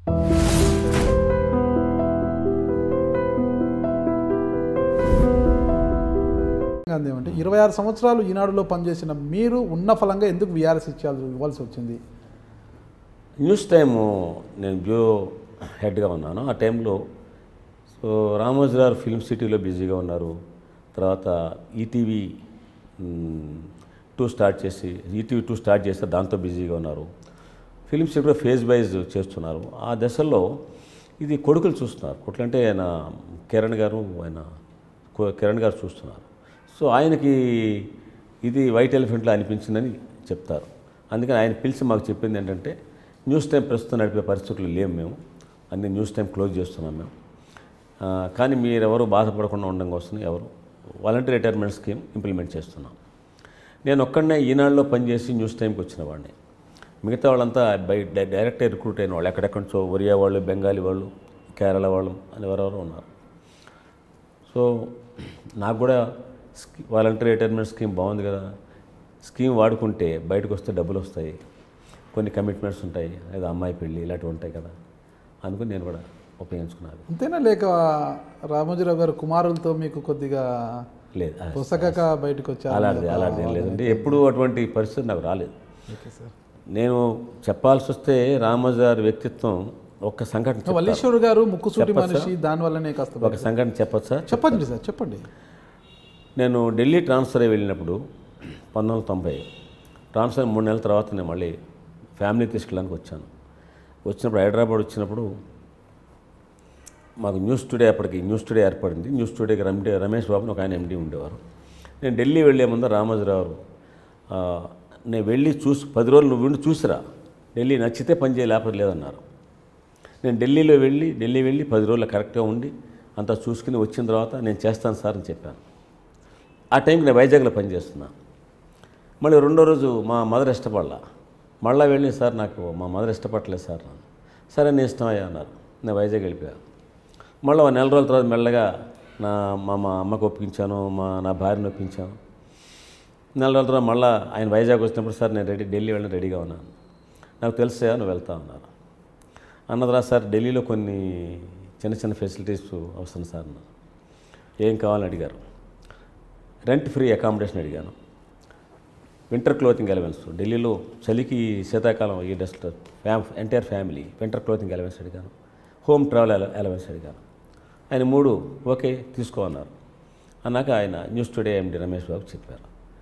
ఏమంటే ఇరవై ఆరు సంవత్సరాలు ఈనాడులో పనిచేసిన మీరు ఉన్న ఫలంగా ఎందుకు విఆర్ఎస్ ఇచ్చాల్సి ఇవ్వాల్సి వచ్చింది న్యూస్ టైము నేను బ్యూరో హెడ్గా ఉన్నాను ఆ టైంలో సో రామోజీ గారు ఫిల్మ్ సిటీలో బిజీగా ఉన్నారు తర్వాత ఈటీవీ టూ స్టార్ట్ చేసి ఈటీవీ టూ స్టార్ట్ చేస్తే దాంతో బిజీగా ఉన్నారు ఫిల్మ్ సిటీలో ఫేజ్ వైజ్ చేస్తున్నారు ఆ దశలో ఇది కొడుకులు చూస్తున్నారు కొట్లంటే ఆయన కిరణ్ గారు ఆయన కో- కిరణ్ గారు చూస్తున్నారు సో ఆయనకి ఇది వైట్ ఎలిఫెంట్లో అనిపించిందని చెప్తారు అందుకని ఆయన పిలిచి మాకు చెప్పింది ఏంటంటే న్యూస్ టైం ప్రస్తుతం నడిపే పరిస్థితులు లేము మేము అన్ని న్యూస్ టైం క్లోజ్ చేస్తున్నాం మేము ఆ, కానీ మీరెవరు బాధపడకుండా ఉండడం కోసం ఎవరు వాలంటీర్ రిటైర్మెంట్ స్కీమ్ ఇంప్లిమెంట్ చేస్తున్నాం నేను ఒక్కడనే ఈనాడులో పనిచేసి న్యూస్ టైంకి వచ్చిన వాడిని మిగతా వాళ్ళంతా బై డై- డైరెక్ట్ రిక్రూట్ అయిన వాళ్ళు ఎక్కడెక్కడి నుంచో ఒరియా వాళ్ళు బెంగాలీ వాళ్ళు కేరళ వాళ్ళు అని ఎవరెవరో ఉన్నారు సో నాకు కూడా స్కీ వాలంటీర్ రిటైర్మెంట్ స్కీమ్ బాగుంది కదా స్కీమ్ వాడుకుంటే బయటకు వస్తే డబ్బులు వస్తాయి కొన్ని కమిట్మెంట్స్ ఉంటాయి లేదా అమ్మాయి పెళ్ళి ఇలాంటివి ఉంటాయి కదా అందుకని నేను కూడా ఉపయోగించుకున్నాను అంతేనా లేక రామోజీరావు గారు కుమారులతో మీకు కొద్దిగా లేదు అది- పుస్తకక బయటకు వచ్చారు అలాంటిది అలాంటిది ఏం లేదండి ఎప్పుడూ అటువంటి పరిస్థితి నాకు రాలేదు ఓకే సార్ నేను చెప్పాల్సి వస్తే రామోజీ గారి వ్యక్తిత్వం ఒక్క సంఘటన చెప్తాను. వల్లీశ్వర్ గారు ముక్కుసూటి మనిషి దాని వల్లనే కాస్త ఒక సంఘటన చెప్పచ్చా చెప్పండి సార్ చెప్పండి నేను ఢిల్లీ ట్రాన్స్ఫర్ అయ్యి వెళ్ళినప్పుడు పంతొమ్మిది వందల తొంభై ట్రాన్స్ఫర్ మూడు నెలల తర్వాత నేను మళ్ళీ ఫ్యామిలీ తీసుకెళ్ళడానికి వచ్చాను వచ్చినప్పుడు హైదరాబాద్ వచ్చినప్పుడు మాకు న్యూస్ టుడే అప్పటికి న్యూస్ టుడే ఏర్పడింది న్యూస్ టుడేకి రమ్డే రమేష్ బాబుని ఒక ఆయన ఎండి ఉండేవారు నేను ఢిల్లీ వెళ్ళే ముందు రామోజీరావు ఆ, నేను వెళ్ళి చూసి పది రోజులు నువ్వు ఉండి చూసిరా ఢిల్లీ నచ్చితే పని చేయ లేకపోతే లేదన్నారు నేను ఢిల్లీలో వెళ్ళి ఢిల్లీ వెళ్ళి పది రోజులు కరెక్ట్గా ఉండి అంతా చూసుకుని వచ్చిన తర్వాత నేను చేస్తాను సార్ అని చెప్పాను ఆ టైంకి నేను వైజాగ్లో పనిచేస్తున్నా మళ్ళీ రెండో రోజు మా మదర్ ఇష్టపడలా మళ్ళీ వెళ్ళి సార్ నాకు మా మదర్ ఇష్టపడలేదు సార్ నన్ను సరే నేను ఇష్టమయ్యా అన్నారు నేను వైజాగ్ వెళ్ళిపోయాను మళ్ళీ ఒక నెల రోజుల తర్వాత మెల్లగా నా మా మా అమ్మకు ఒప్పించాను మా నా భార్యను ఒప్పించాను నెల రోజుల తర్వాత మళ్ళీ ఆయన వైజాగ్ వచ్చినప్పుడు సార్ నేను రెడీ ఢిల్లీ వెళ్ళి రెడీగా ఉన్నాను నాకు తెలుసా నువ్వు వెళ్తా ఉన్నారు అన్నదిరా సార్ ఢిల్లీలో కొన్ని చిన్న చిన్న ఫెసిలిటీస్ అవసరం సార్ అన్నారు ఏం కావాలని అడిగారు రెంట్ ఫ్రీ అకామిడేషన్ అడిగాను వింటర్ క్లోతింగ్ ఎలవెన్స్ ఢిల్లీలో చలికి శీతాకాలం ఈ dust fam entire family winter clothing allowance అడిగాను హోమ్ ట్రావెల్ ఎలవెన్స్ అడిగాను ఆయన మూడు ఓకే తీసుకో అన్నారు అన్నాక ఆయన news today MD Ramesh Babu చెప్పారు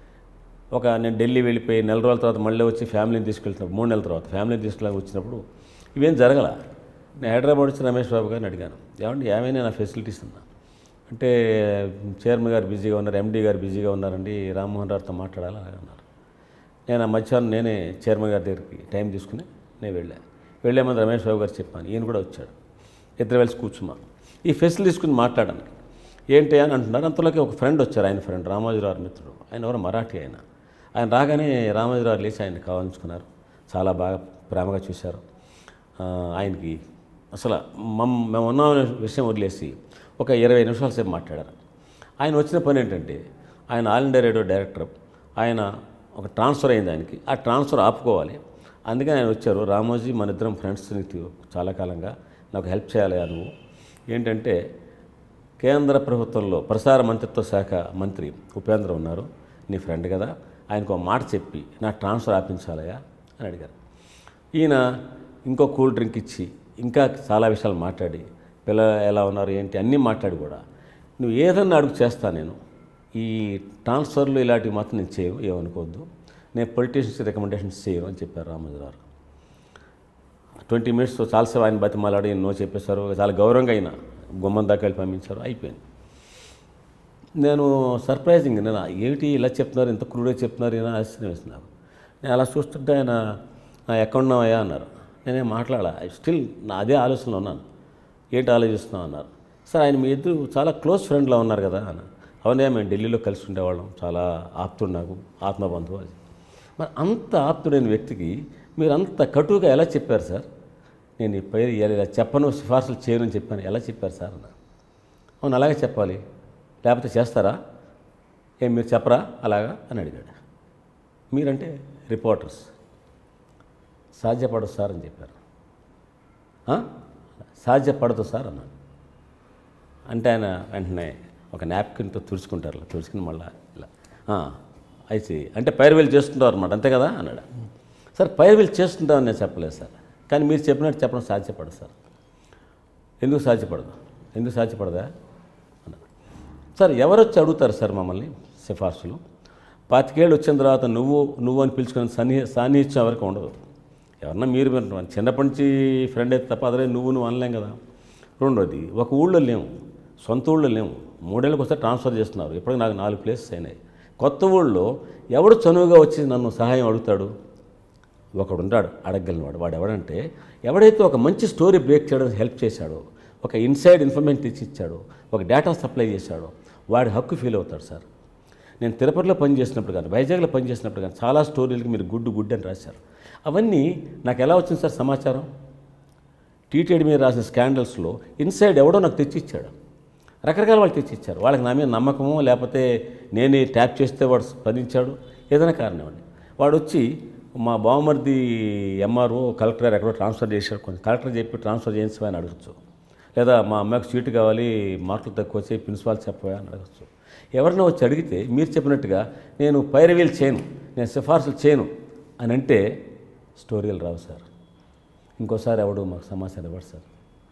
ఒక నేను ఢిల్లీ వెళ్ళిపోయి నెల రోజుల తర్వాత మళ్ళీ వచ్చి ఫ్యామిలీని తీసుకెళ్తున్నప్పుడు మూడు నెలల తర్వాత ఫ్యామిలీని తీసుకెళ్ళడానికి వచ్చినప్పుడు ఇవేం జరగల నేను హైదరాబాద్ వచ్చి రమేష్ బాబు గారిని అడిగాను ఏమండి ఏమైనా నా ఫెసిలిటీస్ ఉన్నా అంటే చైర్మన్ గారు బిజీగా ఉన్నారు ఎండీ గారు బిజీగా ఉన్నారండి రామ్మోహన్ రావుతో మాట్లాడాలి అలాగే అన్నారు నేను ఆ మధ్యాహ్నం నేనే చైర్మన్ గారి దగ్గరికి టైం తీసుకుని నేను వెళ్ళాను వెళ్ళే ముందు రమేష్ బాబు గారు చెప్పాను ఈయన కూడా వచ్చాడు ఇద్దరు వెళ్ళి కూర్చున్నా ఈ ఫెసిలిటీ తీసుకుని మాట్లాడాను ఏంటి అని అంటున్నారు అంతలోకి ఒక ఫ్రెండ్ వచ్చారు ఆయన ఫ్రెండ్ రామోజీరావు మిత్రుడు ఆయన ఎవరు మరాఠీ ఆయన ఆయన రాగానే రామోజీరావు లేచి ఆయన కావాల్చుకున్నారు చాలా బాగా ప్రేమగా చూశారు ఆ, ఆయనకి అసలు మమ్ మేము ఉన్నామనే విషయం వదిలేసి ఒక ఇరవై నిమిషాల సేపు మాట్లాడారు ఆయన వచ్చిన పని ఏంటంటే ఆయన ఆల్ ఇండియా రేడియో డైరెక్టర్ ఆయన ఒక ట్రాన్స్ఫర్ అయింది ఆయనకి ఆ ట్రాన్స్ఫర్ ఆపుకోవాలి అందుకని ఆయన వచ్చారు రామోజీ మన ఇద్దరం ఫ్రెండ్స్ నీకు చాలా కాలంగా నాకు హెల్ప్ చేయాలి నువ్వు ఏంటంటే కేంద్ర ప్రభుత్వంలో ప్రసార మంత్రిత్వ శాఖ మంత్రి ఉపేంద్ర ఉన్నారు నీ ఫ్రెండ్ కదా ఆయనకు ఒక మాట చెప్పి నా ట్రాన్స్ఫర్ ఆపించాలయా అని అడిగారు ఈయన ఇంకో కూల్ డ్రింక్ ఇచ్చి ఇంకా చాలా విషయాలు మాట్లాడి పిల్లలు ఎలా ఉన్నారు ఏంటి అన్నీ మాట్లాడి కూడా నువ్వు ఏదన్నా అడుగు చేస్తా నేను ఈ ట్రాన్స్ఫర్లు ఇలాంటివి మాత్రం నేను చేయను ఏమనుకోవద్దు నేను పొలిటీషియన్స్ రికమెండేషన్స్ చేయను అని చెప్పారు రామోజీరావు ట్వంటీ మినిట్స్ చాలాసేపు ఆయన బతిమాలాడి నో చెప్పేశారు చాలా గౌరవంగా అయినా గుమ్మం దాకా వెళ్ళి పంపించారు అయిపోయింది నేను సర్ప్రైజింగ్ నేను ఏమిటి ఇలా చెప్తున్నారు ఇంత క్రూడ్గా చెప్తున్నారు ఈయన ఆశ్చర్యం వేసింది నాకు నేను అలా చూస్తుంటే ఆయన "ఆ, ఎక్కడ ఉన్నావయ్యా అన్నారు నేనేం మాట్లాడాల స్టిల్ నా అదే ఆలోచనలో ఉన్నాను ఏంటి ఆలోచిస్తున్నావు అన్నారు సార్ ఆయన మీ ఇద్దరు చాలా క్లోజ్ ఫ్రెండ్లా ఉన్నారు కదా అన్న అవునే మేము ఢిల్లీలో కలిసి ఉండేవాళ్ళం చాలా ఆప్తుడు నాకు ఆత్మబంధువు అది మరి అంత ఆప్తుడైన వ్యక్తికి మీరు అంత కటువుగా ఎలా చెప్పారు సార్ నేను ఈ పైరు ఇలా చెప్పను సిఫార్సులు చేయను అని చెప్పాను ఎలా చెప్పారు సార్ అన్న అవును అలాగే చెప్పాలి లేకపోతే చేస్తారా ఏం మీరు చెప్పరా అలాగా అని అడిగాడు మీరంటే రిపోర్టర్స్ సాధ్యపడదు సార్ అని చెప్పారు "ఆ? సాధ్యపడదు సార్ అన్నాను అంటే ఆయన వెంటనే ఒక నాప్కిన్తో తుడుచుకుంటారు ఇలా తుడుచుకుని మళ్ళీ ఇలా "ఆ, అయితే అంటే పైరువేలు చేస్తుంటారు అనమాట అంతే కదా అన్నాడు సార్ పైరువేలు చేస్తుంటామని నేను చెప్పలేదు సార్ కానీ మీరు చెప్పినట్టు చెప్పడం సాధ్యపడదు సార్ ఎందుకు సాధ్యపడదు ఎందుకు సాధ్యపడదా అన్నాడు సార్ ఎవరు వచ్చి అడుగుతారు సార్ మమ్మల్ని సిఫార్సులు పాతికేళ్ళు వచ్చిన తర్వాత నువ్వు నువ్వు అని పిలుచుకునే సన్ని సాన్నిహిత్యం ఎవరికి ఉండదు ఎవరన్నా మీరు వింటున్నారు చిన్నప్పటి నుంచి ఫ్రెండ్ అయితే తప్ప అదే నువ్వు నువ్వు అనలేం కదా రెండోది ఒక ఊళ్ళో లేము సొంత ఊళ్ళో లేము మూడేళ్ళకి వస్తే ట్రాన్స్ఫర్ చేస్తున్నారు ఇప్పటికి నాకు నాలుగు ప్లేసెస్ అయినాయి కొత్త ఊళ్ళో ఎవడు చనువుగా వచ్చి నన్ను సహాయం అడుగుతాడు ఒకడు ఉంటాడు అడగలిగినవాడు వాడు ఎవడంటే ఎవడైతే ఒక మంచి స్టోరీ బ్రేక్ చేయడానికి హెల్ప్ చేశాడో ఒక ఇన్సైడ్ ఇన్ఫర్మేషన్ తెచ్చి ఇచ్చాడో ఒక డేటా సప్లై చేశాడో వాడి హక్కు ఫీల్ అవుతాడు సార్ నేను తిరుపతిలో పనిచేసినప్పుడు కానీ వైజాగ్లో పనిచేసినప్పుడు కానీ చాలా స్టోరీలకి మీరు గుడ్డు గుడ్ అని రాశారు అవన్నీ నాకు ఎలా వచ్చింది సార్ సమాచారం టీటీడీ మీద రాసిన స్కాండల్స్లో ఇన్సైడ్ ఎవడో నాకు తెచ్చిచ్చాడు రకరకాల వాళ్ళు తెచ్చిచ్చారు వాళ్ళకి నా మీద నమ్మకమో లేకపోతే నేనే ట్యాప్ చేస్తే వాడు స్పందించాడు ఏదైనా కారణం అండి వాడు వచ్చి మా బావమరిది ఎంఆర్ఓ కలెక్టర్ గారు ఎక్కడో ట్రాన్స్ఫర్ చేశాడు కొంచెం కలెక్టర్ చెప్పి ట్రాన్స్ఫర్ చేయించమని అడగచ్చు లేదా మా అమ్మాయికి సీటు కావాలి మార్కులు తక్కువ వచ్చి ప్రిన్సిపాల్ చెప్పవా అని అడగచ్చు ఎవరైనా వచ్చి అడిగితే మీరు చెప్పినట్టుగా నేను పైరవీలు చేయను నేను సిఫార్సులు చేయను అని అంటే స్టోరీలు రావు సార్ ఇంకోసారి ఎవడు మాకు సమాచారం ఇవ్వడు సార్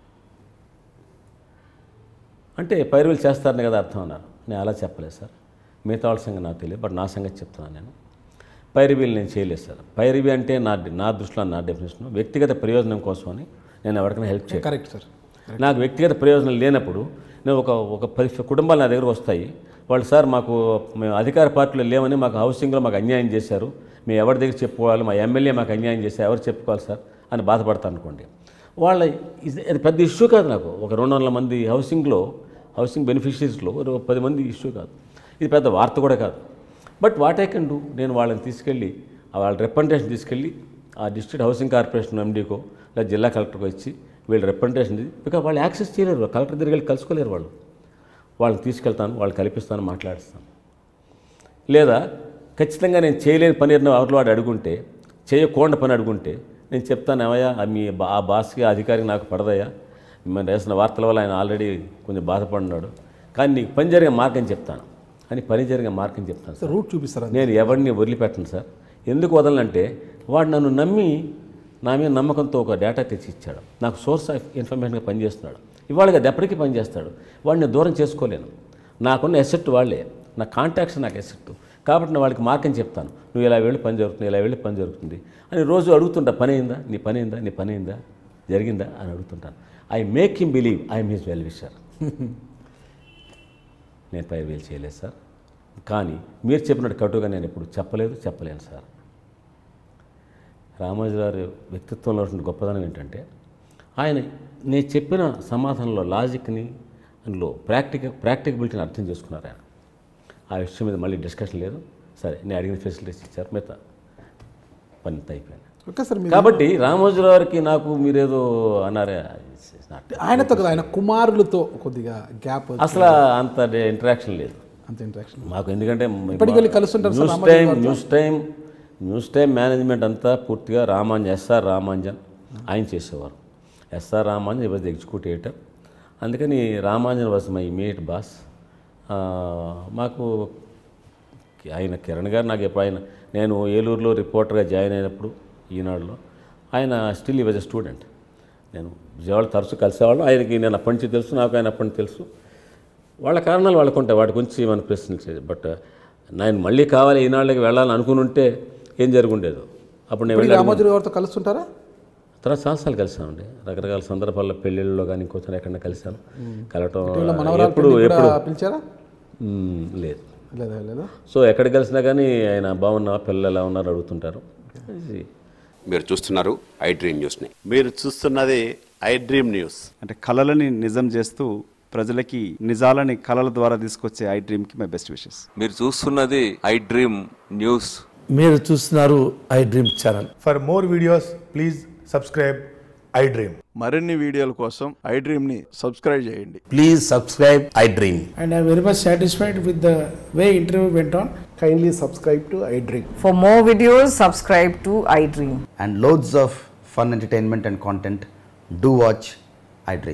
అంటే పైరువులు చేస్తారని కదా అర్థం అన్నారు నేను అలా చెప్పలేదు సార్ మిగతా వాళ్ళ సంగతి నాకు తెలియదు బట్ నా సంగతి చెప్తున్నాను నేను పైరువీలు నేను చేయలేదు సార్ పైరువి అంటే నా నా దృష్టిలో నా డెఫినేషన్ వ్యక్తిగత ప్రయోజనం కోసమని నేను ఎవరికైనా హెల్ప్ చేయను కరెక్ట్ సార్ నాకు వ్యక్తిగత ప్రయోజనం లేనప్పుడు నేను ఒక ఒక పది కుటుంబాలు నా దగ్గర వస్తాయి వాళ్ళు సార్ మాకు మేము అధికార పార్టీలో లేవని మాకు హౌసింగ్లో మాకు అన్యాయం చేశారు మేము ఎవరి దగ్గర చెప్పుకోవాలి మా ఎమ్మెల్యే మాకు అన్యాయం చేశారు ఎవరు చెప్పుకోవాలి సార్ అని బాధపడతాను అనుకోండి వాళ్ళ ఇది- అది పెద్ద ఇష్యూ కాదు నాకు ఒక రెండు వందల మంది హౌసింగ్లో హౌసింగ్ బెనిఫిషరీస్లో ఒక పది మంది ఇష్యూ కాదు ఇది పెద్ద వార్త కూడా కాదు but what I can do నేను వాళ్ళని తీసుకెళ్ళి ఆ వాళ్ళ రిప్రజెంటేషన్ తీసుకెళ్ళి ఆ డిస్ట్రిక్ట్ హౌసింగ్ కార్పొరేషన్ ఎండీకో లేదా జిల్లా కలెక్టర్కో ఇచ్చి వీళ్ళ రిప్రజెంటేషన్ బికాజ్ వాళ్ళు యాక్సెస్ చేయలేరు కలెక్టర్ దగ్గరికి వెళ్ళి కలుసుకోలేరు వాళ్ళు వాళ్ళని తీసుకెళ్తాను వాళ్ళు కల్పిస్తాను మాట్లాడిస్తాను లేదా ఖచ్చితంగా నేను చేయలేని పని ఏదైనా అవతల వాడు అడుగుంటే చేయకూడని పని అడుగుంటే నేను చెప్తాను ఏమయ్యా ఆ మీ బా- ఆ బాస్కి ఆ అధికారికి నాకు పడదయ్యా మేము వేసిన వార్తల వల్ల ఆయన ఆల్రెడీ కొంచెం బాధపడినాడు కానీ నీకు పని జరిగే మార్గం చెప్తాను అని పని జరిగే మార్గం చెప్తాను సార్ రూట్ చూపిస్తారా నేను ఎవరిని వదిలిపెట్టను సార్ ఎందుకు వదలనంటే వాడు నన్ను నమ్మి నా మీద నమ్మకంతో ఒక డేటా తెచ్చి ఇచ్చాడు నాకు సోర్స్ ఆఫ్ ఇన్ఫర్మేషన్గా పనిచేస్తున్నాడు ఇవాళ అది ఎప్పటికీ పనిచేస్తాడు వాడిని దూరం చేసుకోలేను నాకున్న ఎసెట్ వాళ్ళే నా కాంటాక్ట్స్ నాకు ఎసెట్ కాబట్టి నేను వాళ్ళకి మార్గం చెప్తాను నువ్వు ఇలా వెళ్ళి పని జరుగుతుంది ఇలా వెళ్ళి పని జరుగుతుంది అని రోజు అడుగుతుంటా పని అయిందా నీ పని అయిందా నీ పని అయిందా జరిగిందా అని అడుగుతుంటాను I make him believe I'm his well wisher నేను పై వేలు చేయలేదు సార్ కానీ మీరు చెప్పినట్టు కటుగా నేను ఎప్పుడు చెప్పలేదు చెప్పలేను సార్ రామోజీ గారి వ్యక్తిత్వంలో ఉన్న గొప్పదనం ఏంటంటే ఆయన నేను చెప్పిన సమాధానంలో లాజిక్ని అందులో ప్రాక్టిక ప్రాక్టికబిలిటీని అర్థం చేసుకున్నారు ఆయన ఆ విషయం మీద మళ్ళీ డిస్కషన్ లేదు సరే నేను అడిగిన ఫెసిలిటీస్ ఇచ్చారు మిగతా పని అంతా అయిపోయింది ఓకే సార్ మీరు కాబట్టి రామోజీరావు గారికి నాకు మీరేదో అన్నారే it's- it's not. ఆయనతో కదా ఆయన కుమారులతో కొద్దిగా గ్యాప్ అసలు అంత ఇంటరాక్షన్ లేదు అంత ఇంట్రాక్షన్ మాకు ఎందుకంటే ఇప్పటికి వెళ్ళి కలుస్తుంటారు సార్ న్యూస్ రామాంజన్ టైం గారితో? News time news time management అంతా పూర్తిగా రామాంజన్ ఎస్ఆర్ రామాంజన్ ఆయన చేసేవారు SR Ramanjan was executive editor అందుకని Ramanjan was my immediate boss మాకు ఆయన కిరణ్ గారు నాకు ఎప్పుడు ఆయన నేను ఏలూరులో రిపోర్టర్గా జాయిన్ అయినప్పుడు ఈనాడులో ఆయన స్టిల్ ఈ వాజ్ ఎ స్టూడెంట్ నేను విజయవాడ తరచూ కలిసేవాళ్ళు ఆయనకి నేను అప్పటి నుంచి తెలుసు నాకు ఆయన అప్పటి నుంచి తెలుసు వాళ్ళ కారణాలు వాళ్ళకు ఉంటాయి వాటి గురించి మనం ప్రశ్నించలేదు బట్ నేను మళ్ళీ కావాలి ఈనాళ్ళకి వెళ్ళాలని అనుకుని ఉంటే ఏం జరుగుండేదో అప్పుడు నేను ఇప్పుడు వెళ్ళాను రామోజీ గారితో కలుస్తుంటారా తర్వాత చాలాసార్లు కలిసామండి రకరకాల సందర్భాల్లో పెళ్ళిళ్ళలో కానీ ఇంకొచ్చిన ఎక్కడైనా కలిసాను కలవటం వీళ్ళ మనవరాలు ఎప్పుడు పెళ్ళికి ఎప్పుడు కూడా పిలిచారా మ్మ్, లేదు లేదా లేదా సో ఎక్కడ కలిసినా కానీ ఆయన బాగున్నా పిల్లలు ఎలా ఉన్నారు అడుగుతుంటారు ఇది మీరు చూస్తున్నారు ఐ డ్రీమ్ న్యూస్ని మీరు చూస్తున్నది ఐ డ్రీమ్ న్యూస్ అంటే కళలని నిజం చేస్తూ ప్రజలకి నిజాలని కళల ద్వారా తీసుకొచ్చే ఐ డ్రీమ్కి మై బెస్ట్ విషెస్ మీరు చూస్తున్నది ఐ డ్రీమ్ న్యూస్ మీరు చూస్తున్నారు iDream channel For more videos, please subscribe iDream. మరిన్ని వీడియోల కోసం ఐ డ్రీమ్ ని సబ్స్క్రైబ్ చేయండి please subscribe iDream and I'm very much satisfied with the way interview went on. Kindly subscribe to iDream. For more videos, subscribe to iDream. and loads of fun entertainment and content, Do watch iDream.